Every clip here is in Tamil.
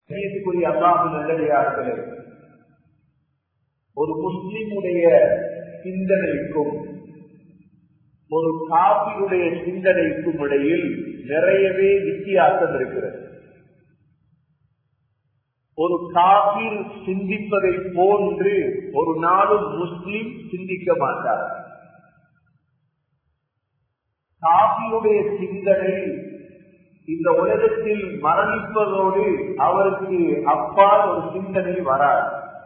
கணியத்துக்குரிய அல்லாஹு நல்லடியார்களே ஒரு முஸ்லிமுடைய சிந்தனைக்கும் ஒரு காபியுடைய சிந்தனைக்கும் இடையில் நிறையவே வித்தியாசம் இருக்கிறது ஒரு காபீர் சிந்திப்பதை போன்று ஒரு நாளும் முஸ்லிம் சிந்திக்க மாட்டார் காபியுடைய சிந்தனை இந்த உலகத்தில் மரணிப்பதோடு அவருக்கு அப்பால் ஒரு சிந்தனை வராது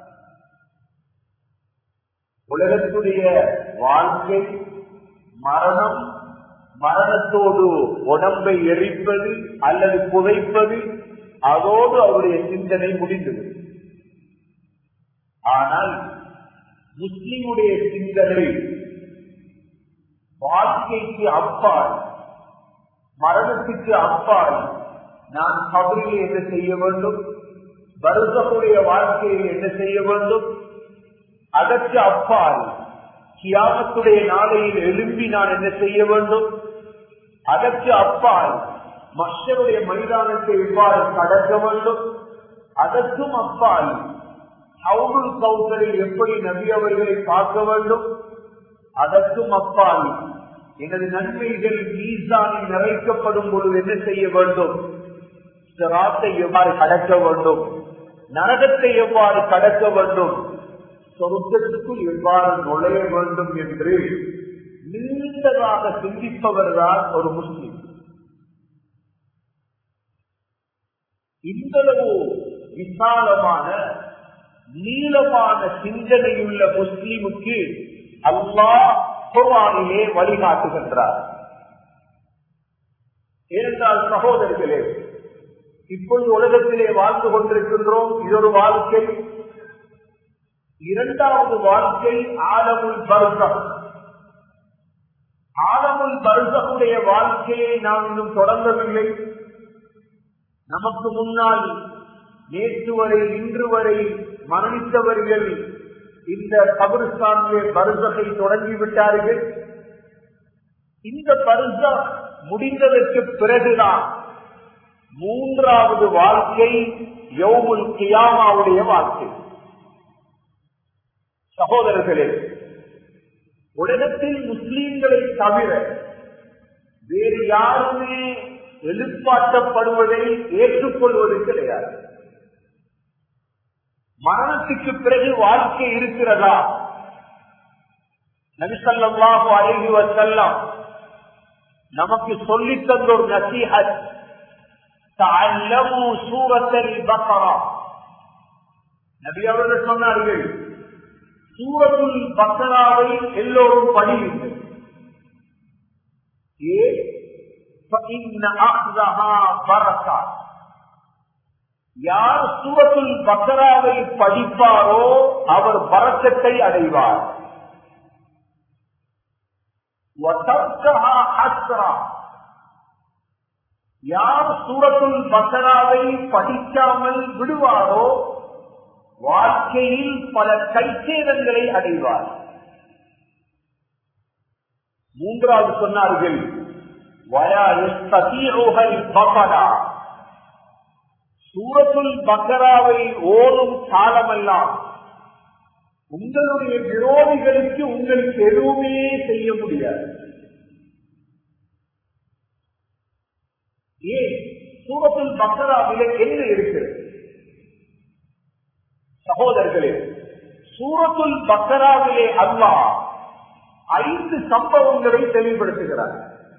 உலகத்துடைய வாழ்க்கை மரணம் மரணத்தோடு உடம்பை எரிப்பது அல்லது புதைப்பது அதோடு அவருடைய சிந்தனை முடிந்தது ஆனால் முஸ்லிமுடைய சிந்தனை வாழ்க்கைக்கு அப்பால் மரணத்துக்கு அப்பால் நான் கபரில் என்ன செய்ய வேண்டும் வருஷமுடைய வாழ்க்கையில் என்ன செய்ய வேண்டும் அதற்கு அப்பால் கியாமத்துடைய நாளையில் எழும்பி நான் என்ன செய்ய வேண்டும் அதற்கு அப்பால் மஷருடைய மைதானத்தை எவ்வாறு கடக்க வேண்டும் அதற்கும் அப்பால் ஹவுல் கவுசரில் எப்படி நபி அவர்களை பார்க்க வேண்டும் அதற்கும் அப்பால் எனது நன்மைகள் மீசானில் நிறைக்கப்படும் பொழுது என்ன செய்ய வேண்டும் சிராத்தை எவ்வாறு கடக்க வேண்டும் நரகத்தை எவ்வாறு கடக்க வேண்டும் சொருக்கத்துக்குள் எவ்வாறு நுழைய வேண்டும் என்று நீண்டதாக சிந்திப்பவர் தான் ஒரு முஸ்லிம் இந்தளவு விசாலமான நீளமான சிந்தனையுள்ள முஸ்லிமுக்கு அல்லாஹ் குர்வானிலே வழிகாட்டுகின்றார் ஏனென்றால் சகோதரர்களே இப்பொழுது உலகத்திலே வாழ்ந்து கொண்டிருக்கின்றோம் இது ஒரு வாழ்க்கை இரண்டாவது வாழ்க்கை ஆலமுல் பருகம் ஆலமுல் பருகமுடைய வாழ்க்கையை நாம் இன்னும் தொடங்கவில்லை நமக்கு முன்னால் நேற்று வரை இன்று வரை மரணித்தவர்கள் இந்த கபருஸ்தானிலே பருசகை தொடங்கிவிட்டார்கள் இந்த பருச முடிந்ததற்கு பிறகுதான் மூன்றாவது வாழ்க்கை யோமுல் கியாமாவுடைய வாழ்க்கை சகோதரர்களே உலகத்தில் முஸ்லீம்களை தவிர வேறு யாருமே எழுப்பாட்டப்படுவதை ஏற்றுக்கொள்வது கிடையாது மரணத்துக்கு பிறகு வாழ்க்கை இருக்கிறதா நபிசல்லாஹு அழகி வசல்லாம் நமக்கு சொல்லி தந்த ஒரு நசீஹத் சூரத்தல் பக்கரா நபி அவர்கள் சொன்னார்கள் சூரத்துல் பக்கராவை எல்லோரும் படியுங்கள் ஏ யார் சூரத்துல் பக்கராவை படிப்பாரோ அவர் பறக்கத்தை அடைவார் யார் சூரத்துல் பக்கராவை படிக்காமல் விடுவாரோ வாழ்க்கையில் பல கைச்சேதங்களை அடைவார் மூன்றாவது சொன்னார்கள் சூரத்துல் பக்கராவை ஓடும் காலமெல்லாம் உங்களுடைய விரோதிகளுக்கு உங்களுக்கு எதுவுமே செய்ய முடியாது ஏன் சூரத்துல் பக்கராவில என்ன இருக்கிறது சகோதரர்களே சூரத்துல் பக்கராவிலே அல்லா ஐந்து சம்பவங்களை தெளிவுபடுத்துகிறார்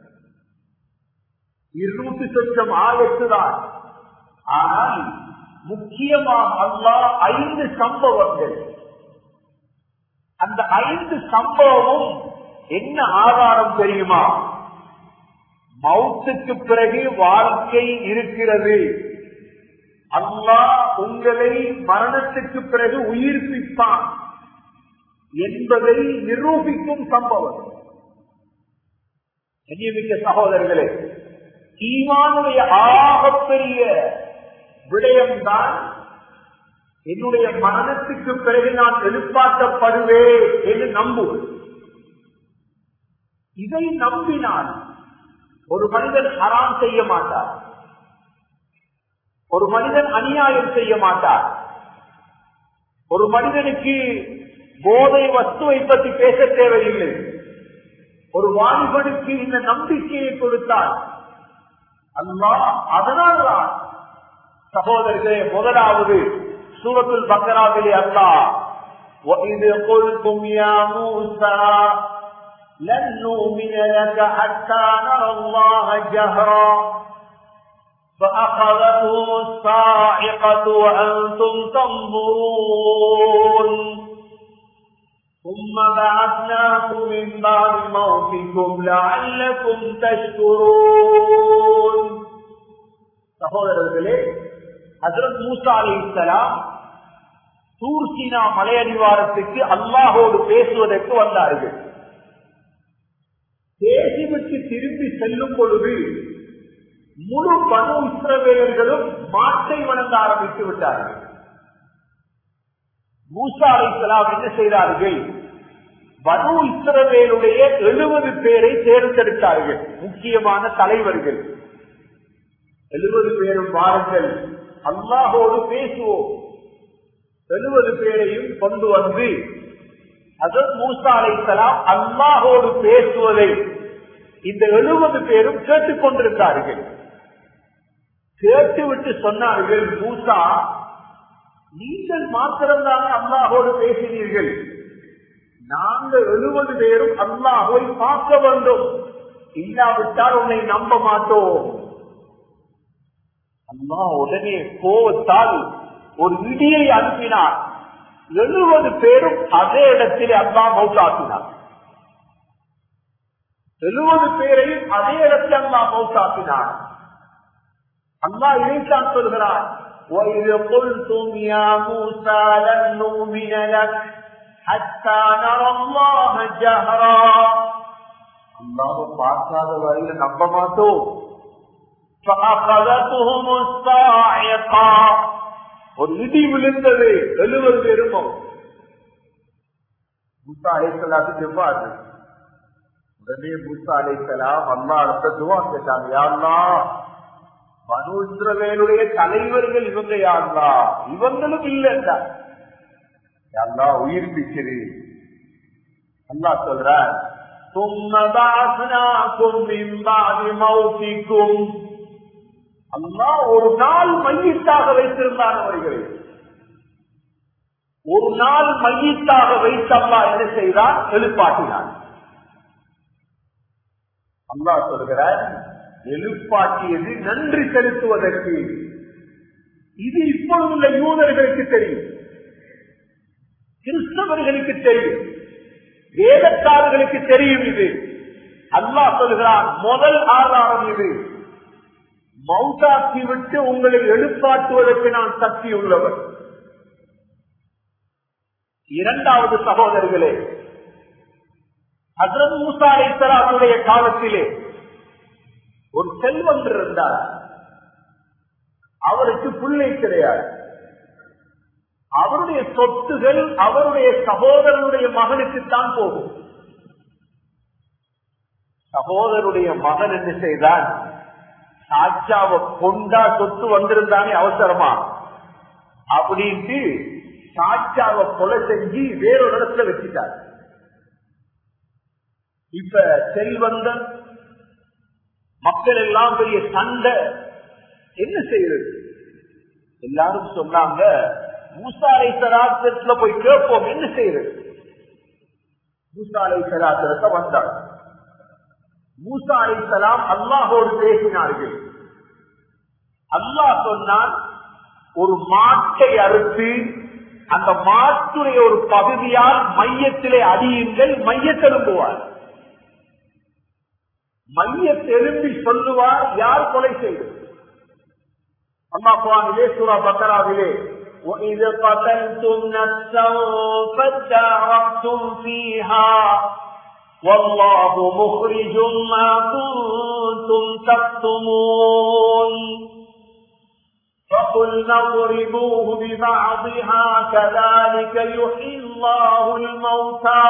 இருநூத்தி சொச்சம் ஆயத்து தான் ஆனால் முக்கியமாக அல்லா ஐந்து சம்பவங்கள் அந்த ஐந்து சம்பவமும் என்ன ஆதாரம் தெரியுமா மவுத்துக்கு பிறகு வாழ்க்கை இருக்கிறது அல்லாஹ் உங்களை மரணத்துக்கு பிறகு உயிர்ப்பிப்பான் என்பதை நிரூபிக்கும் சம்பவம் கண்ணியமிக்க சகோதரர்களே ஈமானுடைய ஆகப்பெரிய விடயம்தான் என்னுடைய மரணத்துக்கு பிறகு நான் எழுப்பாட்டப்படுவேன் என்று நம்புவது இதை நம்பினால் ஒரு மனிதன் ஹராம் செய்ய மாட்டார் ஒரு மனிதன் அநியாயம் செய்ய மாட்டார் ஒரு மனிதனுக்கு போதை வஸ்துவை பற்றி பேச தேவையில்லை ஒரு வாலிபனுக்கு இந்த நம்பிக்கையை கொடுத்தால் அல்லா அதனால்தான் சகோதரர்களே முதலாவது சூரத்துல் பக்கராவிலே அல்லா وَإِذْ قُلْتُمْ يَا مُوسَى لَن نُّؤْمِنَ لَكَ حَتَّى نَرَى اللَّهَ جَهْرًا فأخذتهم الصاعقة وأنتم تنظرون ثم بعثناكم من بعد موتكم لعلكم تشكرون சகோதரர்களே ஹசரத் மூசா அலி இஸ்லாம் தூர்சினா மலையடிவாரத்துக்கு அல்லாஹோடு பேசுவதற்கு வந்தார்கள் பேசிவிட்டு திரும்பி செல்லும் பொழுது முழு பனு இஸ்ரவேலர்களும் மாட்டை வணங்க ஆரம்பித்து விட்டார்கள் மூசா அலைசலாம் என்ன செய்தார்கள் பனு இஸ்ரவேலுடைய எழுபது பேரை தேர்ந்தெடுத்தார்கள் முக்கியமான தலைவர்கள் எழுபது பேரும் வாருங்கள் அல்லாஹோடு பேசுவோம் எழுபது பேரையும் கொண்டு வந்து அதன் மூசா அலைசலாம் அல்லாஹோடு பேசுவதை இந்த எழுபது பேரும் கேட்டுக் கொண்டிருந்தார்கள் கேட்டுவிட்டு சொன்னார்கள் மூசா நீங்கள் மாத்திரம்தான் அல்லாஹோடு பேசினீர்கள் நாங்கள் எழுபது பேரும் அல்லாஹோை பார்க்க வேண்டும் இல்லாவிட்டால் உன்னை நம்ப மாட்டோம் அம்மா உடனே கோவத்தால் ஒரு இடியை அனுப்பினார் எழுபது பேரும் அதே இடத்திலே அல்லா மௌத்தாக்கினார் எழுபது பேரையும் அதே இடத்தில் அல்லா மௌத்தாக்கினார் அல்லா இதைத்தான் சொல்கிறார் وَإِذْ قُلْتُمْ يَا مُوسَى لَن نُّؤْمِنَ لَكَ حَتَّى نَرَى اللَّهَ جَهْرًا அல்லாஹ் பார்க்காத வரையில நம்ப மாட்டோம் فَأَخَذَتْهُمُ الصَّاعِقَةُ ஒரு இடி விழுந்தது எழுவது பெருமம் முசா அலைசலாத்து எவ்வாறு உடனே முசா அலைசலாம் அல்லா அடுத்த துவா கேட்டாங்க யாருலா மனுஷவேலுடைய தலைவர்கள் இவங்க யாருலா இவங்களும் இல்லைண்டா யாருலா உயிர் பிச்சது அல்லா சொல்றார் ثم بعثناكم من بعد موتكم அல்லா ஒரு நாள் மையத்தாக வைத்திருந்தான் அவர்களை ஒரு நாள் மையத்தாக வைத்தல்லா என்ன செய்தான் எழுப்பாட்டினான் அல்லா சொல்கிறார் எழுப்பாட்டியது நன்றி செலுத்துவதற்கு இது இப்பொழுதுள்ள யூதர்களுக்கு தெரியும் கிறிஸ்தவர்களுக்கு தெரியும் வேதக்காரர்களுக்கு தெரியும் இது அல்லாஹ் சொல்கிறான் முதல் ஆதாரம் இது மௌத்தாக்கி விட்டு உங்களை எழுப்பாட்டுவதற்கு நான் சக்தி உள்ளவர் இரண்டாவது சகோதரர்களே ஹசரத் மூசா அலைசலாமுடைய காலத்திலே ஒரு செல்வன் இருந்தார் அவருக்கு பிள்ளை கிடையாது அவருடைய சொத்துகள் அவருடைய சகோதரனுடைய மகனுக்குத்தான் போகும் சகோதரனுடைய மகன் என்ன செய்தான் சாட்சாவை கொண்டா சொத்து வந்திருந்தானே அவசரமா அப்படின்ட்டு சாட்சாவை கொலை செஞ்சு வேறொரு இடத்துல வச்சுட்டார் இப்ப செல்வந்தன் மக்கள் எல்லாம் பெரிய சண்டை என்ன செய்யறது எல்லாரும் சொன்னாங்க மூசாலை சராத்திரத்துல போய் கேட்போம் என்ன செய்யறது மூசாலை சராத்திரத்தை வந்தார் மூசா அலை சலாம் அல்லாஹோடு பேசினார்கள் அல்லாஹ் சொன்னான் ஒரு மாட்டை அறுத்து அந்த மாட்டுடைய ஒரு பகுதியால் மையத்திலே அடியுங்கள் மையத்தெலும்புவார் மையத்தெலும்பி சொல்லுவார் யார் கொலை செய்வது அம்மா குவானிலே சூரா பக்கராவிலே وَإِذْ قَتَلْتُمْ نَفْسًا فَادَّارَأْتُمْ فِيهَا والله مخرج ما كنتم تكتمون فقلنا اضربوه ببعضها كذلك يحيي الله الموتى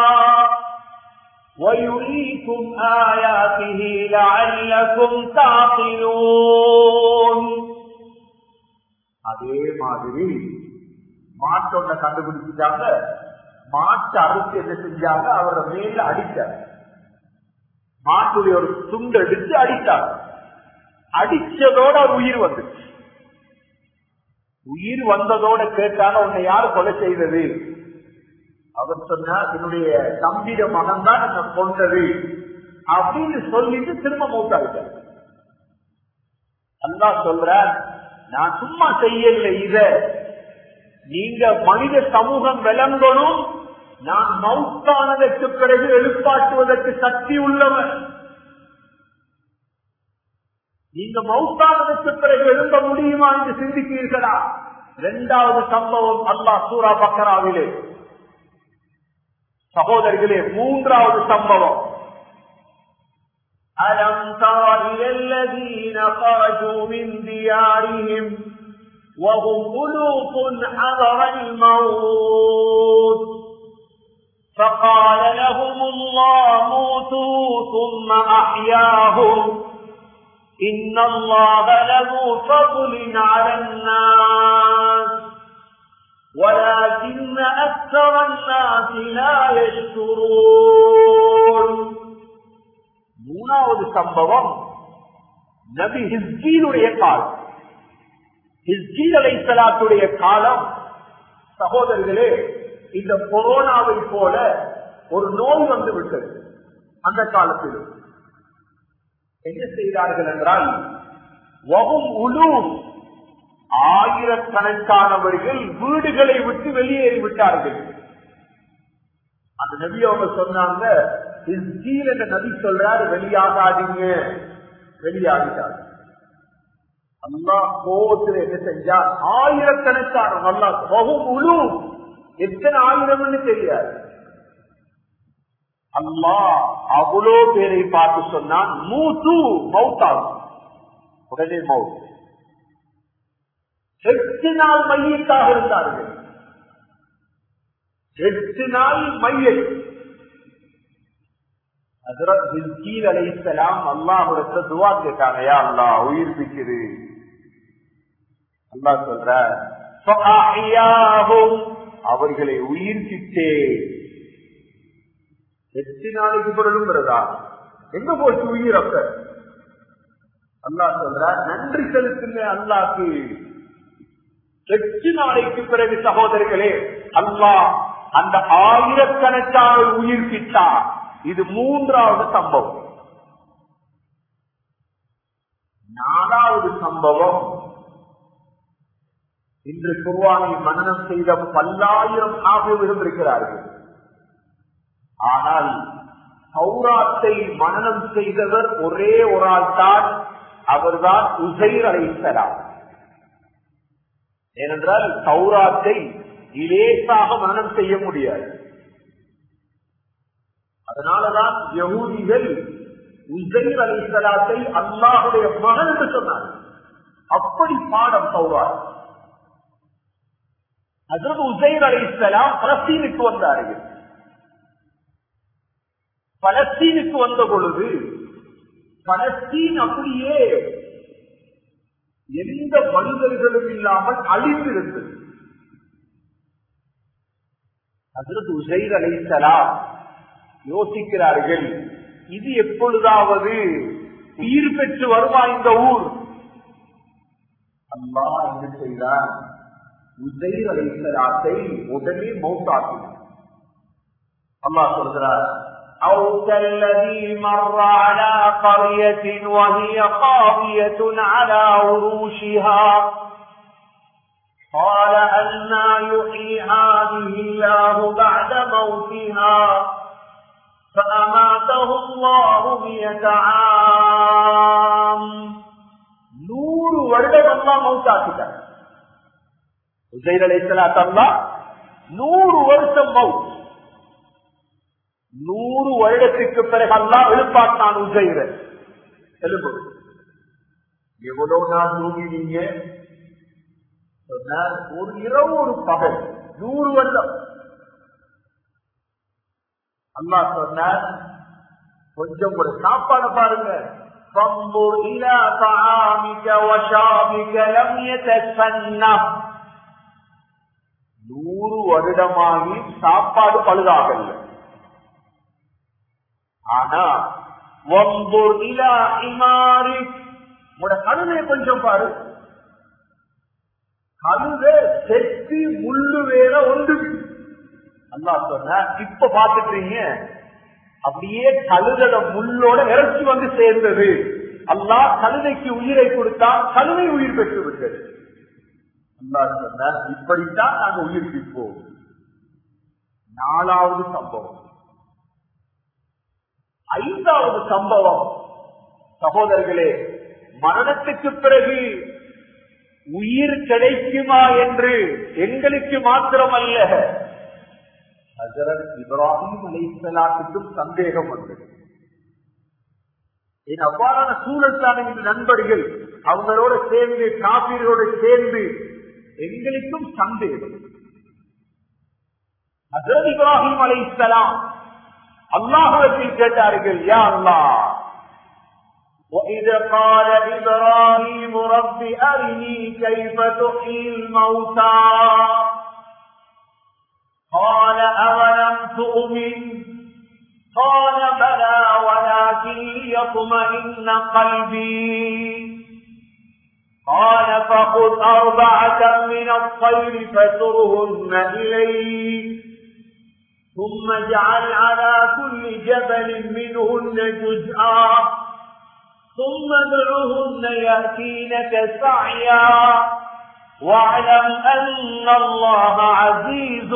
ويريكم آياته لعلكم تعقلون அதே மாதிரி மாட்டொன்ன கண்டுபிடிச்சிட்டாங்க மாட்டு அறுத்து என்ன செஞ்சாங்க அவரை மேல அடிச்சாங்க மாட்டுடைய ஒரு துண்டு எடுத்து அடித்தார் அடிச்சதோட அவர் உயிர் வந்துச்சு உயிர் வந்ததோட கேட்டாங்க உன்னை யார் கொலை செய்தது அவர் சொன்னார் என்னுடைய தம்பிட மகன் தான் என்ன கொண்டது அப்படின்னு சொல்லிட்டு திரும்ப மூத்தாவிட்டார் அல்லா சொல்ற நான் சும்மா செய்யல இத நீங்க மனித சமூகம் விளங்கணும் நான் மவுத்தானதற்கு பிறகு எழுப்பாட்டுவதற்கு சக்தி உள்ளவன் நீங்க மவுத்தானதற்கு பிறகு எழும்ப முடியுமா என்று சிந்திக்கிறீர்களா இரண்டாவது சம்பவம் அல்லாஹ் சூரா பக்கராவிலே சகோதரிகளே மூன்றாவது சம்பவம் ألم تر إلى الذين خرجوا من ديارهم وهم ألوف حذر الموت فقال لهم الله موتوا ثم أحياهم إن الله له فضل على الناس ولكن أكثر الناس لا يشكرون மூணாவது சம்பவம் நபி ஹிஸ்கீலுடைய காலம் ஹிஸ்கீல் அலை சலாத்துடைய காலம் சகோதரர்களே இந்த கொரோனாவை போல ஒரு நோய் வந்து விட்டது அந்த காலத்திலும் என்ன செய்தார்கள் என்றால் வகும் உலு ஆயிரக்கணக்கானவர்கள் வீடுகளை விட்டு வெளியேறி விட்டார்கள் அந்த நபி அவங்க சொன்னாங்க இஸ்கீல் என்ற நபி சொல்றாரு வெளியாகாதீங்க வெளியாகிட்டார் அல்லா கோபத்தில் என்ன செஞ்சா ஆயிரக்கணக்கான அல்லா வகும் உலு எத்தனை ஆயிரம்னு தெரியாது அல்லா அவ்வளோ பேரை பார்த்து சொன்னான் மூத்து மௌத்தாகும் உடனே மவுத் எட்டு நாள் மையத்தாக இருந்தார்கள் எட்டு நாள் மையை அல்லாஹுடைய துவா கேட்டாங்கயா அல்லா உயிர்ப்பிக்குது அல்லா சொல்ற அவர்களை உயிர்ப்பித்தே எட்டு நாளைக்கு பிறகுங்கிறதா எங்க போச்சு உயிர் அப்ப அல்லா சொல்ற நன்றி செலுத்துங்க அல்லாக்கு எட்டு நாளைக்கு பிறகு சகோதரர்களே அல்லாஹ் அந்த ஆயிரக்கணக்கான உயிர்ப்பித்தா இது மூன்றாவது சம்பவம் நாலாவது சம்பவம் இன்று குர்வானை மனநம் செய்த பல்லாயிரம் ஆகியோரும் இருக்கிறார்கள் ஆனால் சௌராத்தை மனநம் செய்தவர் ஒரே ஒரு ஆள் தான் அவர்தான் உசைர் அழைத்தலாம் ஏனென்றால் சௌராத்தை இலேசாக மனநம் செய்ய முடியாது அதனாலதான் யகூதிகள் உசைர் அலிசலாத்தை அல்லாஹுடைய மகன் என்று சொன்னார் அப்படி பாடம் சௌராத் அதற்கு உசைர் அலிசலாம் பலஸ்தீனுக்கு வந்தார்கள் பலஸ்தீனுக்கு வந்த பொழுது பலஸ்தீன் அப்படியே எந்த மனிதர்களும் இல்லாமல் அழிந்திருந்தது அதற்கு உசைர் அலிசலாம் யோசிக்கிறார்கள் இது எப்பொழுதாவது உயிர் பெற்று வருமா இந்த ஊர் அம்மா என்ன செய்தார் உசைர் அலிசலாத்தை உடனே மௌத்தாக்கினார் அம்மா சொல்கிறார் أو كالذي مر على قرية وهي خاوية على عروشها قال أنا يحيي هذه الله بعد موتها فأماته الله مئة عام நூறு வருடம் அல்லா மவுத்தாக்கிட்டார் உசைர் அலைசலாத் அல்லா நூறு வருஷம் மவுத் நூறு வருடத்துக்கு பிறகு அல்லா எழுப்பாட்டான் உசைர எழுப்பு எவ்வளவு நாள் தூங்கினீங்க சொன்னார் ஒரு இரவு ஒரு பகல் நூறு வருடம் அல்லா சொன்னார் கொஞ்சம் ஒரு சாப்பாடு பாருங்க فانظر إلى طعامك وشرابك لم يتسنه நூறு வருடமாகி சாப்பாடு பழுதாகல ஆனா وانظر إلى حمارك உங்களோட கழுதையை கொஞ்சம் பாரு கழுத செத்தி முள்ளு வேற ஒன்று அல்லா சொன்ன இப்ப பாத்துட்டீங்க அப்படியே கழுதட முள்ளோட இறச்சி வந்து சேர்ந்தது அல்லாஹ் கழுதைக்கு உயிரை கொடுத்தான் கழுதை உயிர் பெற்று விட்டது அல்லா சொன்ன இப்படித்தான் நாங்க உயிர்ப்பிப்போம் நாலாவது சம்பவம் ஐந்தாவது சம்பவம் சகோதரர்களே மரணத்துக்கு பிறகு உயிர் கிடைக்குமா என்று எங்களுக்கு மாத்திரமல்ல ஹசரத் இப்ராஹிம் அலைசலாத்துக்கும் சந்தேகம் வந்தது என் அவ்வாறான சூழல் தான் இந்த நண்பர்கள் அவங்களோட சேர்ந்து காப்பீரோட சேர்ந்து எங்களுக்கும் சந்தேகம் ஹசரத் இப்ராஹிம் அலைசலாம் அல்லாஹுவத்தில் கேட்டார்கள் யா அல்லாஹ் وإذ قال إبراهيم رب أرني كيف تحيي الموتى قال أولم تؤمن قال بلى ولكن ليطمئن قلبي قال فخذ أربعة من الطير فسرهن إليك ثم اجعل على كل جبل منهن جزءا ثم ادعهن يأتينك سعيا واعلم أن الله عزيز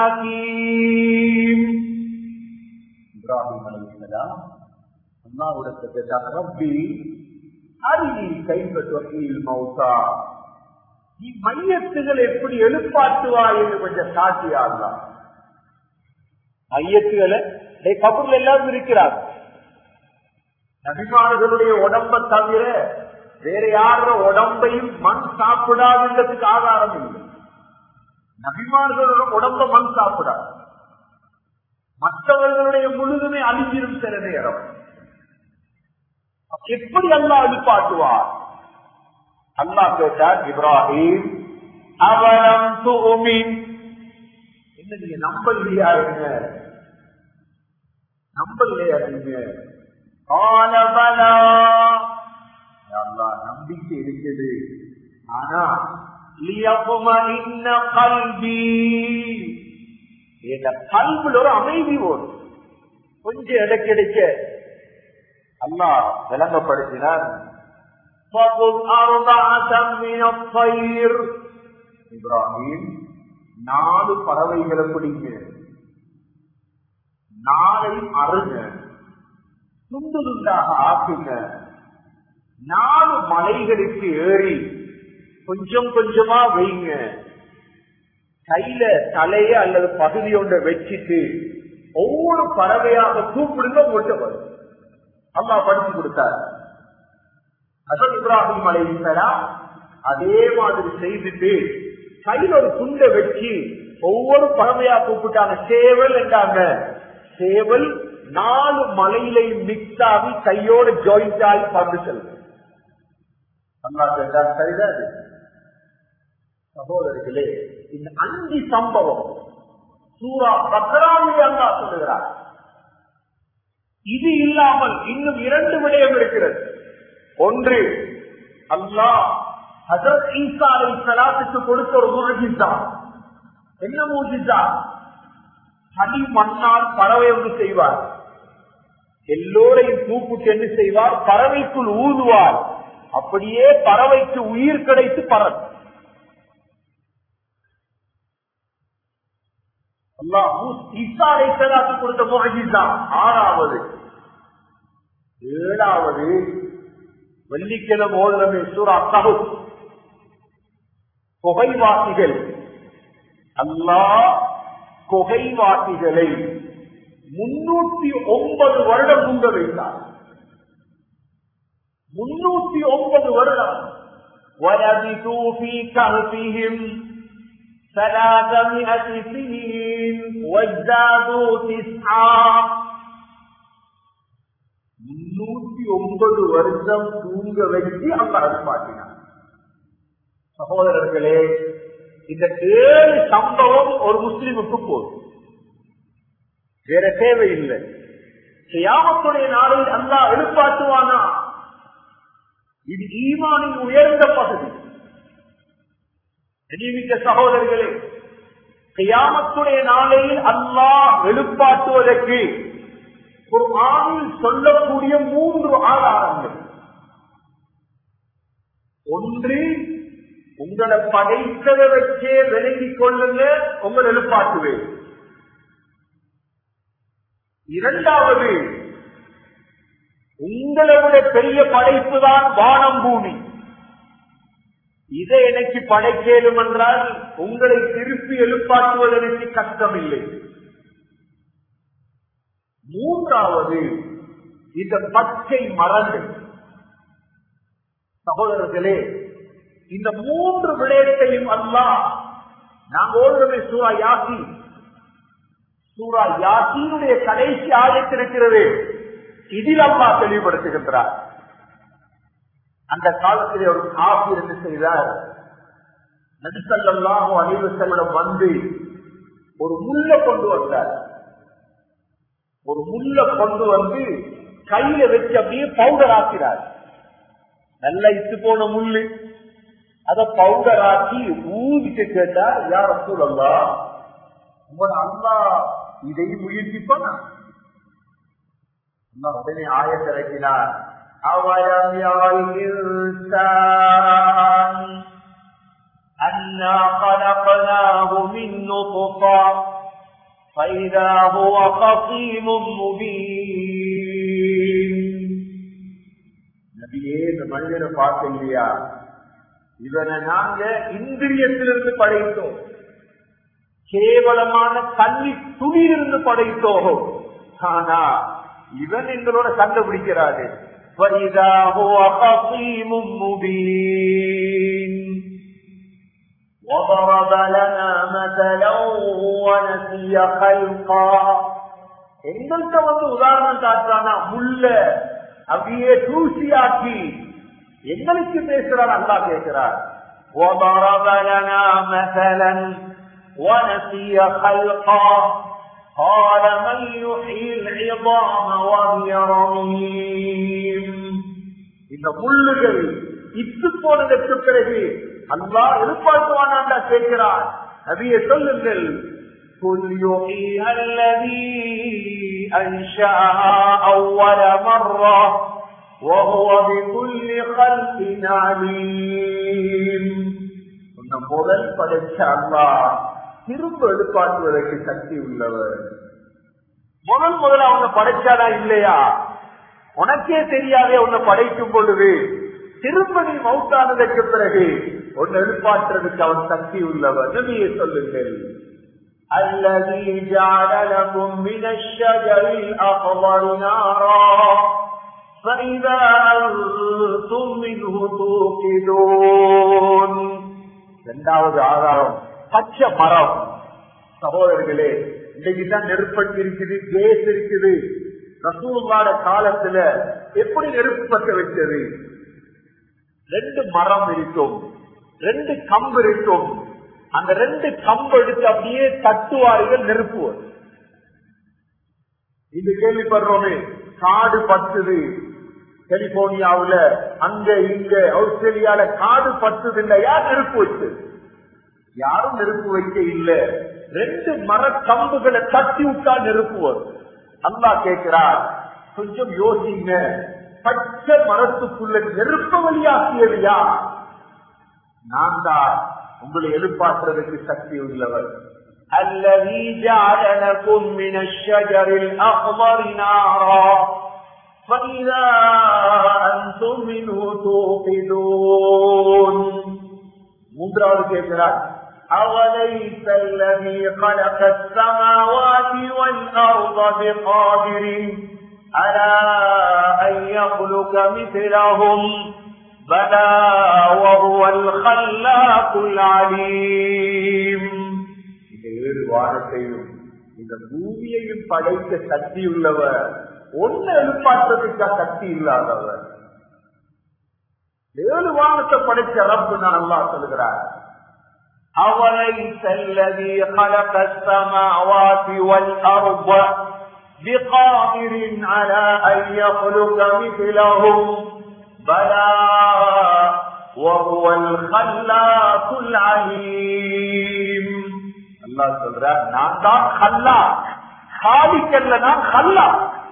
حكيم இப்ராஹிம் அலைஹிஸ்ஸலாம் அல்லாஹ்விடத்தில் கேட்டாங்க ரப்பி அரிணி கைப்பற்றியில் மௌதா நீ மையத்துகள் எப்படி எழுப்பாட்டுவாய் என்று கொஞ்சம் சாட்சியாகலாம் மையத்துகளை கபூர்ல எல்லாரும் இருக்கிறார் நபிமார்களுடைய உடம்ப தவிர வேற யார உடம்பையும் மண் சாப்பிடாதுன்றதுக்கு ஆதாரம் இல்லை நபிமார்களோட உடம்ப மண் சாப்பிடாது மற்றவர்களுடைய முழுதுமே அழிஞ்சிரும் சில நேரம் எப்படி அல்லா அழிப்பாட்டுவார் அல்லாஹ் கேட்டார் இப்ராஹிம் அவலம் துமின் என்ன நீங்க நம்பலையா என்ன நம்பலையா நீங்க قال بلى யா அல்லாஹ், நம்பிக்கை இருக்குது ஆனா ليطمئن قلبي என் கல்வில ஒரு அமைதி வரும் கொஞ்சம் இடக்கிடைக்க அல்லாஹ் விளங்கப்படுத்தினார் فخذ أربعة من الطير இப்ராஹிம் நாலு பறவைகளை பிடிங்க நாளை அருங்க துண்டு துண்டாக ஆக்குங்க நாலு மலைகளுக்கு ஏறி கொஞ்சம் கொஞ்சமா வைங்க கையில தலைய அல்லது பகுதி ஒன்றை வச்சிட்டு ஒவ்வொரு பறவையாக கூப்பிடுங்க ஒட்ட வரும் அல்லாஹ் படிச்சு கொடுத்தார் அசல் இப்ராஹிம் அலைஹிஸ்ஸலாம் அதே மாதிரி செய்துட்டு கையில ஒரு துண்டை வச்சு ஒவ்வொரு பறவையா கூப்பிட்டாங்க சேவல் என்றாங்க சேவல் நாலு மலையிலையும் மிக்ஸ் ஆகி கையோட ஜாயிண்ட் ஆகி பறந்து செல்லும் அல்லா கேட்டார் சரிதான் இது. சகோதரர்களே இந்த அஞ்சு சம்பவம் சூரா பக்ராமிலே அல்லா சொல்லுகிறார் இது இல்லாமல் இன்னும் இரண்டு விடயம் இருக்கிறது ஒன்று அல்லாஹ் ஹசரத் ஈசா அலை சலாத்துக்கு கொடுத்த ஒரு முருகிசா என்ன மூஜிசா பனி மண்ணால் பறவை ஒன்று செய்வார் எல்லோரையும் கூப்பிட்டு என்ன செய்வார் பறவைக்குள் ஊதுவார் அப்படியே பறவைக்கு உயிர் கிடைத்து பறக்கும் அல்லாஹ் ஈசா அலை சலாத்து கொடுத்த முருகிசா ஆறாவது ஏழாவது வெள்ளிக்கிழமை ஓதுறமே சூரா தகு புகைவாசிகள் அல்லாஹ் புகைவாசிகளை முன்னூத்தி ஒன்பது வருடம் முங்க வைத்தார் முன்னூத்தி ஒன்பது வருடம் ولبثوا في كهفهم ثلاثمائة سنين وازدادوا تسعا முன்னூத்தி ஒன்பது வருஷம் தூங்க வச்சு அல்ல எழுப்பாட்டினான் சகோதரர்களே இந்த ஏழு சம்பவம் ஒரு முஸ்லிமுக்கு போதும் வேற தேவையில்லை சியாமத்துடைய நாளில் அல்லா எழுப்பாட்டுவானா இது ஈமானின் உயர்ந்த பகுதி நியமிக்க சகோதரர்களே கியாமத்துடைய நாளையில் அல்லாஹ் எழுப்பாட்டுவதற்கு ஒரு ஆணில் சொல்லக்கூடிய மூன்று ஆதாரங்கள் ஒன்று உங்களை படைத்ததை வச்சே விலகிக் கொள்ளுங்க உங்களை எழுப்பாட்டுவேன் இரண்டாவது உங்களை விட பெரிய படைப்பு தான் வானம் பூமி இதை எனக்கு படைக்கலும் என்றால் உங்களை திருப்பி எழுப்பாட்டுவது எனக்கு கஷ்டமில்லை மூன்றாவது இந்த பச்சை மரங்கள் சகோதரர்களே இந்த மூன்று விடயத்தையும் அல்லா நாங்க ஓடுறவே சூரா யாசி சூரா யாசியினுடைய கடைசி ஆயத்திருக்கிறது இதில் அல்லா தெளிவுபடுத்துகின்றார் அந்த காலத்திலே ஒரு காப்பி என்ன செய்தார் நடிசல்லாம் அணிவு செல்லம் வந்து ஒரு முள்ள கொண்டு வந்தார் ஒரு முள்ள கொண்டு வந்து கையில வச்சு அப்படியே பவுடர் ஆக்கிறார் நல்ல இத்து போன முள்ளு அத பவுடர் ஆக்கி ஊதிட்டு கேட்டார் யார் சூழல்லா உங்களோட அல்லா இதை முயற்சிப்பானா உடனே ஆயத்திறக்கினார் أولم ير الإنسان أنا خلقناه من نطفة فإذا هو خصيم مبين நபியே இந்த மனிதனை பார்க்க இல்லையா இவனை நாங்க இந்திரியத்திலிருந்து படைத்தோம் கேவலமான தண்ணி துணியிலிருந்து படைத்தோம் ஆனா இவன் எங்களோட கண்டுபிடிக்கிறாரு فإذا هو خصيم مبين وضرب لنا مثلا ونسي خلقا எங்கள்கிட்ட வந்து உதாரணம் காட்டுறானா முள்ள அப்படியே தூசியாக்கி எங்களுக்கு பேசுறார் அல்லா கேட்கிறார் وضرب لنا مثلا ونسي خلقا قال من يحيي العظام وهي رميم இந்த முள்ளுகள் இத்து போனதற்கு பிறகு அல்லா எதிர்பார்க்குவானா கேட்கிறார் நபிய சொல்லுங்கள் قل يحييها الذي أنشأها أول مرة وهو بكل خلق عليم முதல் படைச்ச அல்லா திரும்ப எழுப்பாட்டுவதற்கு சக்தி உள்ளவர் முதல் முதல்ல அவனை படைச்சானா இல்லையா உனக்கே தெரியாதே உன்னை படைக்கும் பொழுது திரும்ப நீ மவுத்தானதற்கு பிறகு உன்னை எழுப்பாற்றுறதுக்கு அவன் சக்தி உள்ளவர் நபியை சொல்லுங்கள் الذي جعل لكم من الشجر الأخضر نارا فإذا أنتم منه توقدون இரண்டாவது ஆதாரம் பச்சை மரம் சகோதரர்களே இன்னைக்கு தான் நெருப்பட்டு இருக்குது கேஸ் இருக்குது ரசூலுல்லாட காலத்துல எப்படி நெருப்பு பற்ற வச்சது ரெண்டு மரம் இருக்கும் ரெண்டு கம்பு இருக்கும் அந்த ரெண்டு கம்பு எடுத்து அப்படியே தட்டுவார்கள் நெருப்புவர் இது கேள்விப்படுறோமே காடு பத்துது கலிபோர்னியாவுல அங்க இங்க ஆஸ்திரேலியால காடு பத்துது இல்ல யார் நெருப்பு வச்சு யாரும் நெருப்பு வைக்க இல்ல ரெண்டு மர கம்புகளை தட்டி விட்டா நெருப்பு வரும் அல்லா கேட்கிறார் கொஞ்சம் யோசிங்க பச்சை மரத்துக்குள்ள நெருப்ப வழியாக்கியது யார் நான் தான் உங்களை எழுப்பாற்றுறதுக்கு சக்தி உள்ளவர் الذي جعل لكم من الشجر الأخضر نارا فإذا أنتم منه توقدون மூன்றாவது கேட்கிறார் أوليس الذي خلق السماوات والأرض بقادر على أن يخلق مثلهم بلى وهو الخلاق العليم இந்த ஏழு வாரத்தையும் இந்த பூமியையும் படைக்க சக்தி உள்ளவர் ஒன்னு எழுப்பாட்டுறதுக்கா சக்தி இல்லாதவர் ஏழு வானத்தை படைச்ச ரப்பு நான் அல்லா சொல்கிறார் أوليس الذي خلق السماوات والأرض بقادر على أن يخلق مثلهم بلى وهو الخلاق العليم அல்லாஹ் சொல்றார் நான் தான் ஹல்லா ஹாலிக்கல்ல நான் ஹல்லா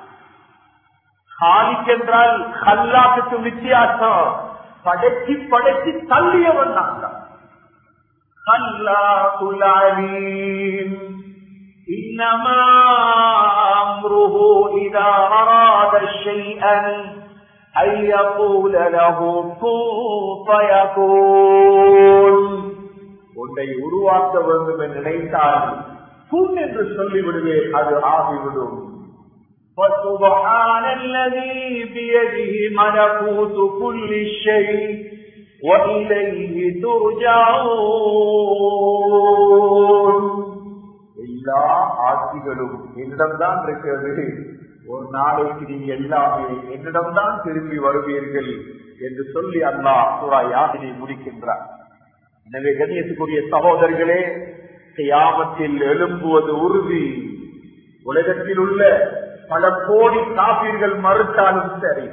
ஹாலிக் என்றால் ஹல்லாக்கு வித்தியாசம் படைச்சி படைச்சி தள்ளியவன் நான் தான் خلاق العليم إنما أمره إذا أراد شيئا أن يقول له كن فيكون உன்னை உருவாக்க வேண்டும் என்று நினைத்தால் புண் என்று சொல்லிவிடுவேன் அது ஆகிவிடும் فسبحان الذي بيده ملكوت كل شيء وإليه ترجعون எல்லா ஆட்சிகளும் என்னிடம்தான் இருக்கிறது ஒரு நாளைக்கு நீங்க எல்லாமே என்னிடம்தான் திரும்பி வருவீர்கள் என்று சொல்லி அல்லாஹ் சூரா யாதினை முடிக்கின்றார் எனவே கணியத்துக்குரிய சகோதரர்களே கியாமத்தில் எழும்புவது உறுதி உலகத்தில் உள்ள பல கோடி காப்பீர்கள் மறுத்தாலும் சரி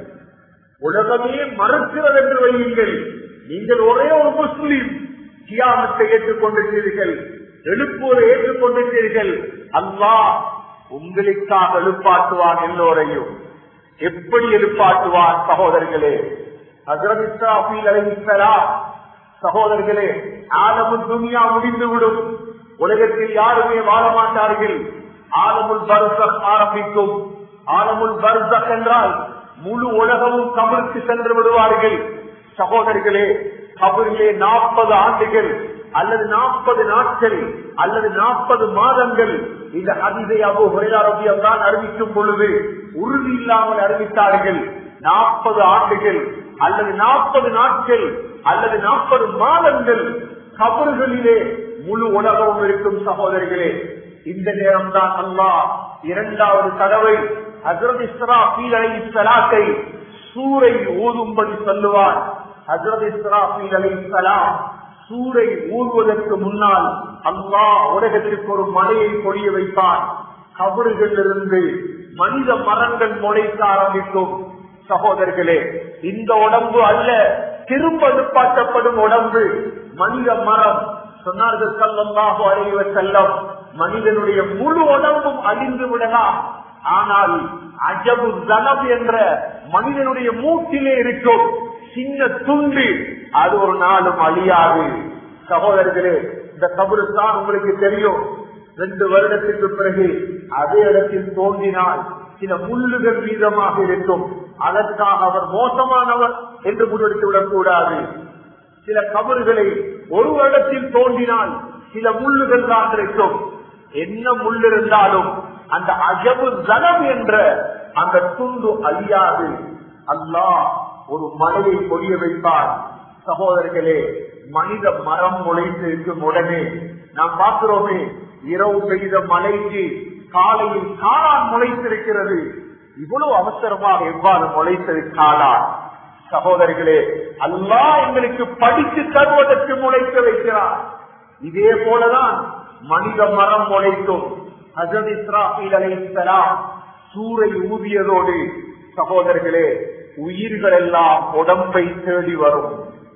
உலகமே மறுக்கிறது என்று வையுங்கள் நீங்கள் ஒரே ஒரு முஸ்லீம் கியாமத்தை ஏற்றுக்கொண்டிருக்கிறீர்கள் எழுப்புவதை ஏற்றுக்கொண்டிருக்கிறீர்கள் அல்லாஹ் உங்களுக்காக எழுப்பாட்டுவான் எல்லோரையும் எப்படி எழுப்பாட்டுவான் சகோதரர்களே அசரமிஸ்ராஃபீல் அலைஹிஸ்ஸலாம் சகோதரர்களே ஆலமுல் துனியா முடிந்துவிடும் உலகத்தில் யாருமே வாழ மாட்டார்கள் ஆலமுல் பர்சக் ஆரம்பிக்கும் ஆலமுல் பர்சக் என்றால் முழு உலகமும் கபருக்கு சென்று விடுவார்கள் சகோதரர்களே கபரிலே நாற்பது ஆண்டுகள் அல்லது நாற்பது நாட்கள் அல்லது நாற்பது மாதங்கள் இந்த அதிதை அபு ஹுரையாரபியம் தான் அறிவிக்கும் பொழுது உறுதி இல்லாமல் அறிவித்தார்கள் நாற்பது ஆண்டுகள் அல்லது நாற்பது நாட்கள் அல்லது நாற்பது மாதங்கள் கபறுகளிலே முழு உலகமும் இருக்கும் சகோதரிகளே இந்த நேரம் தான் அல்லாஹ் இரண்டாவது தடவை ஹசரத் இஸ்ரா பீலை சலாத்தை சூரை ஊதும்படி சொல்லுவார் ஹசரத் இஸ்ரா பீலை சலாம் சூரை ஊதுவதற்கு முன்னால் அல்லாஹ் உலகத்திற்கு ஒரு மலையை பொழிய வைப்பான் கபறுகளிலிருந்து மனித மரங்கள் முளைக்க ஆரம்பிக்கும் சகோதரர்களே இந்த உடம்பு அல்ல திரும்ப நிப்பாட்டப்படும் உடம்பு மனித மரம் சொன்னார்கள் கல்லம்பாக அடைவ செல்லம் மனிதனுடைய முழு உடம்பும் அழிந்து விடலாம் ஆனால் அஜபு தனம் என்ற மனிதனுடைய மூட்டிலே இருக்கும் சின்ன துண்டு அது ஒரு நாளும் அழியாது சகோதரர்களே இந்த கபருத்தான் உங்களுக்கு தெரியும் ரெண்டு வருடத்திற்கு பிறகு அதே இடத்தில் தோன்றினால் சில முள்ளுகள் வீதமாக இருக்கும் அதற்காக அவர் மோசமானவர் என்று முடிவெடுத்து விடக்கூடாது சில கபறுகளை ஒரு வருடத்தில் தோன்றினால் சில முள்ளுகள் தான் இருக்கும் என்ன முள் இருந்தாலும் அந்த அஜபு ஜனம் என்ற அந்த துண்டு அழியாது அல்லாஹ் ஒரு மலையை பொழிய வைப்பார் சகோதரர்களே மனித மரம் முளைத்திருக்கும் உடனே நாம் பார்க்கிறோமே இரவு பெய்த மலைக்கு காலையில் காளான் முளைத்திருக்கிறது இவ்வளவு அவசரமாக எவ்வாறு முளைத்தது காளான் சகோதரிகளே அல்லாஹ் எங்களுக்கு படித்து தருவதற்கு முளைக்க வைக்கிறார் இதே போலதான் மனித மரம் முளைக்கும் ஹசத் இஸ்ராஃபீல் அலைஹிஸ்ஸலாம் சூரை ஊதியதோடு சகோதரர்களே உயிர்கள் எல்லாம் உடம்பை தேடி வரும்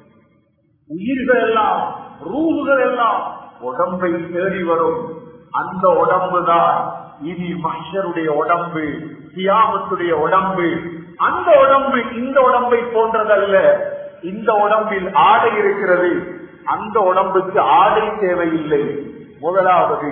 உயிர்கள் எல்லாம் ரூகுகள் எல்லாம் உடம்பை தேடி வரும் அந்த உடம்பு தான் இனி மஷருடைய உடம்பு சியாமத்துடைய உடம்பு அந்த உடம்பு இந்த உடம்பை போன்றதல்ல இந்த உடம்பில் ஆடை இருக்கிறது அந்த உடம்புக்கு ஆடை தேவையில்லை முதலாவது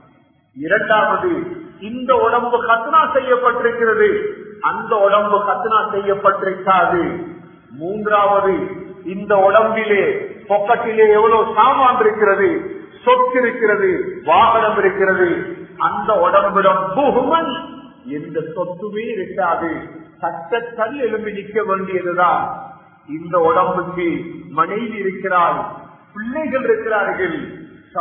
இரண்டாவது இந்த உடம்பு கத்னா செய்யப்பட்டிருக்கிறது அந்த உடம்பு கத்னா செய்யப்பட்டிருக்காது மூன்றாவது இந்த உடம்பிலே பொக்கட்டிலே எவ்வளவு சாமான் இருக்கிறது சொத்து இருக்கிறது வாகனம் இருக்கிறது அந்த உடம்பிடம் புகுமன் எந்த சொத்துமே இருக்காது சட்டத்தல் எழும்பி நிற்க வேண்டியதுதான் இந்த உடம்புக்கு மனைவி இருக்கிறார் பிள்ளைகள் இருக்கிறார்கள்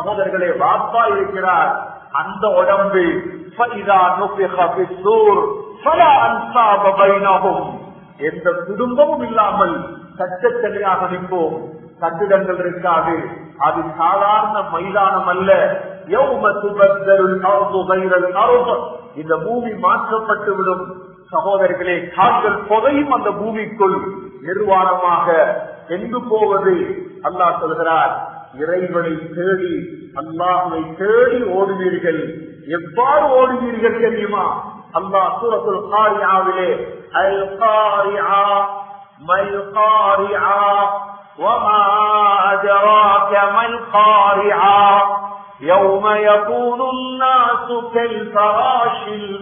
சகோதரர்களே வாப்பா இருக்கிறார் அந்த உடம்பு فَإِذَا نُفِخَ فِي الصُّورِ பல அன்சாப பைனஹும் எந்த குடும்பமும் இல்லாமல் சட்டத்தனியாக நிற்போம் கட்டிடங்கள் இருக்காது அது சாதாரண மைதானம் அல்ல யௌம துபத்தருள் அர்து கைரல் அர்து. இந்த பூமி மாற்றப்பட்டு விடும் சகோதரர்களே கால்கள் புதையும் அந்த பூமிக்குள் நிர்வாணமாக எங்கு போவது அல்லாஹ் சொல்கிறார் இறைவனை தேடி அல்லாஹை தேடி ஓடுவீர்கள் எவ்வாறு ஓடுவீர்கள் தெரியுமா அல்லாஹ் சூரத்துல் காரியாவிலே அல் காரியா மல் காரியா وما أدراك ما القارعة يوم يكون الناس كالفراش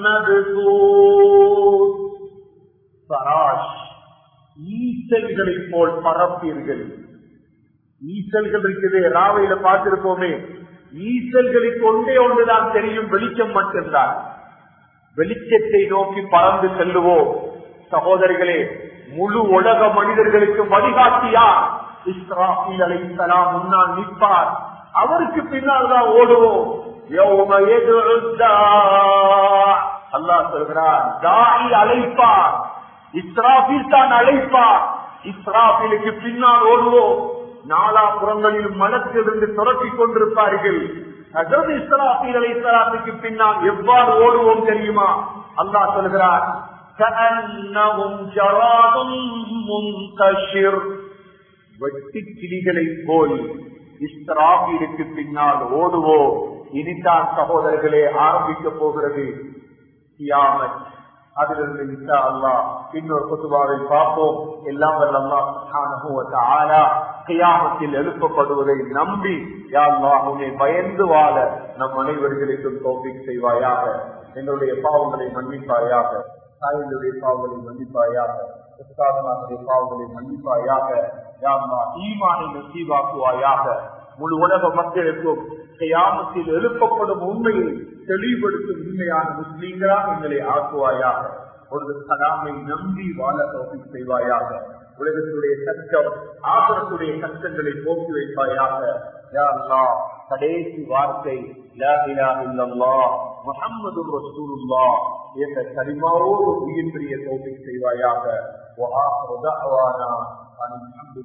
المبثوث فراش ஈசல்களை போல் பரப்பீர்கள் ஈசல்கள் இருக்குது ராவையில பார்த்திருப்போமே ஈசல்களை கொண்டே ஒன்றுதான் தெரியும் வெளிச்சம் மட்டும்தான் வெளிச்சத்தை நோக்கி பறந்து செல்லுவோம் சகோதரிகளே முழு உலக மனிதர்களுக்கு வழிகாட்டியா இஸ்ராஃபில் அலைஹிஸ்ஸலாம் முன்னால் நிற்பார் அவருக்கு பின்னால் தான் ஓடுவோம் யௌம யதுஉ தா- அல்லாஹ் சொல்கிறார் தாயி அழைப்பார் இஸ்ராஃபில் தான் அழைப்பார் இஸ்ராஃபிலுக்கு பின்னால் ஓடுவோம் நாலாபுறங்களில் மனத்திலிருந்து துரத்திக் கொண்டிருப்பார்கள் ஹஜரத் இஸ்ராஃபில் அலைஹிஸ்ஸலாத்துக்கு பின்னால் எவ்வாறு ஓடுவோம் தெரியுமா அல்லாஹ் சொல்கிறார் كأنهم جراد منتشر வெட்டி கிளிகளை போல் இஸ்ராபிலுக்கு பின்னால் ஓடுவோம் இனிதான் சகோதரர்களே ஆரம்பிக்க போகிறது கியாமத் அதிலிருந்து இன்ஷா அல்லாஹ் இன்னொரு குத்துபாவை பார்ப்போம் எல்லாம் வல்ல அல்லாஹ் சுப்ஹானஹு வ தஆலா கியாமத்தில் எழுப்பப்படுவதை நம்பி யா அல்லாஹ் உன்னை பயந்து வாழ நம் அனைவர்களுக்கும் தௌஃபீக் செய்வாயாக எங்களுடைய பாவங்களை மன்னிப்பாயாக தாயினுடைய பாவங்களை மன்னிப்பாயாக உஸ்தாதமாருடைய பாவங்களை மன்னிப்பாயாக யா அல்லாஹ் ஈமானை நசீவாக்குவாயாக முழு உலக மக்களுக்கும் கியாமத்தில் எழுப்பப்படும் உண்மையை தெளிவுபடுத்தும் உண்மையான முஸ்லீம்களாக எங்களை ஆக்குவாயாக ஒரு கலாமை நம்பி வாழ தோப்பி செய்வாயாக உலகத்துடைய கஷ்டம் ஆபரத்துடைய கஷ்டங்களை போக்கி வைப்பாயாக யா அல்லாஹ் கடைசி வார்த்தை லா இலாஹ இல்லல்லாஹ் முஹம்மது ரசூலுல்லாஹ் என்ற கரிமாவோடு உயிர் பெரிய தோப்பி செய்வாயாக وآخر دعوانا أن الحمد